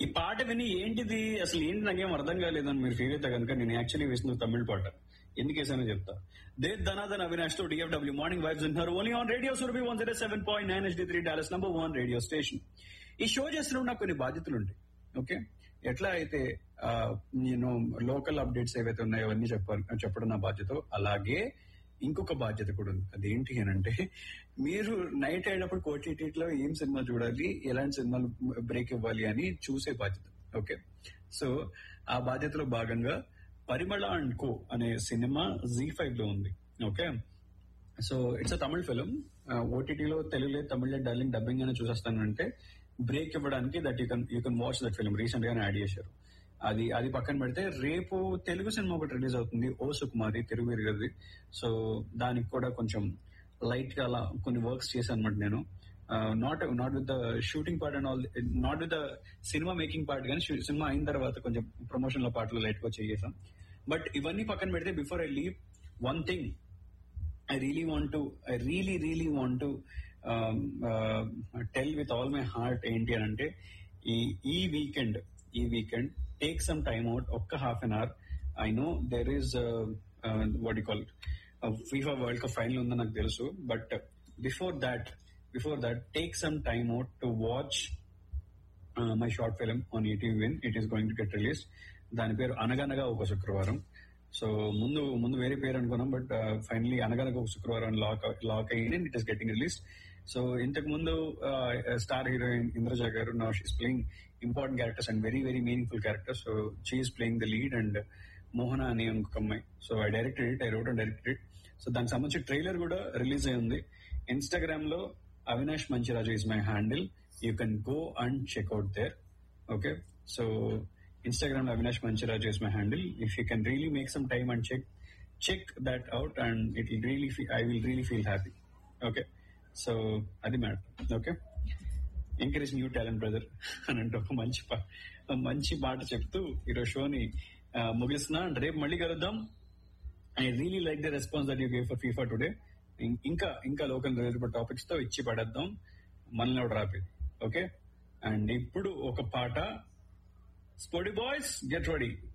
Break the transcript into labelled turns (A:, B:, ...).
A: ఈ పాట విని ఏంటిది అసలు ఏంటి నాకేం అర్థం కాలేదని మీరు ఫీల్ అయితే కనుక నేను యాక్చువల్లీ వేసిన తమిళ పాట ఎందుకు వేసానో చెప్తా దే ధనాధన్ అవినాష్ తో డిఎఫ్డబ్ల్యూ మార్నింగ్ వైబ్స్ వింటున్నారు only on radio Surabhi one zero seven point nine HD three Dallas number one radio station ఈ షో చేస్తున్నప్పుడు నాకు కొన్ని బాధ్యతలు ఉంటాయి ఓకే ఎట్లా అయితే ఆ, నేను లోకల్ అప్డేట్స్ ఏవైతే ఉన్నాయో అవన్నీ చెప్పాలి చెప్పడం నా బాధ్యత అలాగే ఇంకొక బాధ్యత కూడా ఉంది అదేంటి అని అంటే మీరు నైట్ అయినప్పుడు కోటీటీలో ఏం సినిమా చూడాలి ఎలాంటి సినిమాలు బ్రేక్ ఇవ్వాలి అని చూసే బాధ్యత ఓకే సో ఆ బాధ్యతలో భాగంగా పరిమళ అండ్ కో అనే సినిమా జీ ఫైవ్ లో ఉంది okay so it's a Tamil film ఓటీటీలో తెలుగులో తమిళ డార్లింగ్ డబ్బింగ్ అని చూసేస్తానంటే బ్రేక్ ఇవ్వడానికి that you can you can watch that film recent గానే యాడ్ చేశారు అది అది పక్కన పెడితే రేపు తెలుగు సినిమా ఒకటి రిలీజ్ అవుతుంది ఓ సుకుమారి తెలుగు విరిగది సో దానికి కూడా కొంచెం లైట్ గా అలా కొన్ని వర్క్స్ చేశాను అనమాట నేను not not with the shooting part and all not with the cinema making part కానీ సినిమా అయిన తర్వాత కొంచెం ప్రమోషన్ లో పాటలు లైట్ గా చేసాం బట్ ఇవన్నీ పక్కన పెడితే before I leave one thing I really want to, I really, really want to um, uh, tell with all my heart ఏంటి అని అంటే ఈ ఈ వీకెండ్ ఈ weekend take some time out ఒక్క half an hour I know there is what you call FIFA world cup final ఉందని నాకు తెలుసు but before that before that take some time out to watch my short film on ETV win it is going to get release దాని పేరు అనగనగా ఒక శుక్రవారం so ముందు ముందు వేరే పేరు అనుకున్నాం బట్ ఫైనలీ అనగనగా ఒక శుక్రవారం లాక్ లాక్ అయ్యింది it is getting release so ఇంతకు ముందు star heroine Indraja garu now she's playing important characters and very very meaningful characters so she is playing the lead and Mohana అనే ఇంకొక అమ్మాయి so I directed it I wrote and directed it so దానికి సంబంధించి trailer కూడా release అయి ఉంది ఇన్స్టాగ్రామ్ లో Avinash Manchiraju is my handle you can go and check out there okay so Instagram లో Avinash Manchiraju is my handle if you can really make some time and check check that out and it will really I will really feel happy okay so అది matter okay encourage new talent brother అని అంటే ఒక మంచి పా- ఒక మంచి మాట చెప్తూ ఈరోజు షోని ఆ, ముగిస్తున్నా And రేపు మళ్ళీ కలుద్దాం I really like the response that you gave for FIFA today ఇంకా ఇంకా లోకల్ రిలేటెడ్ టాపిక్స్ తో ఇచ్చి పడేద్దాం మనల్ని ఎవడు రాపేది ఓకే అండ్ ఇప్పుడు ఒక పాట స్పోడి బాయ్స్ గెట్ రెడీ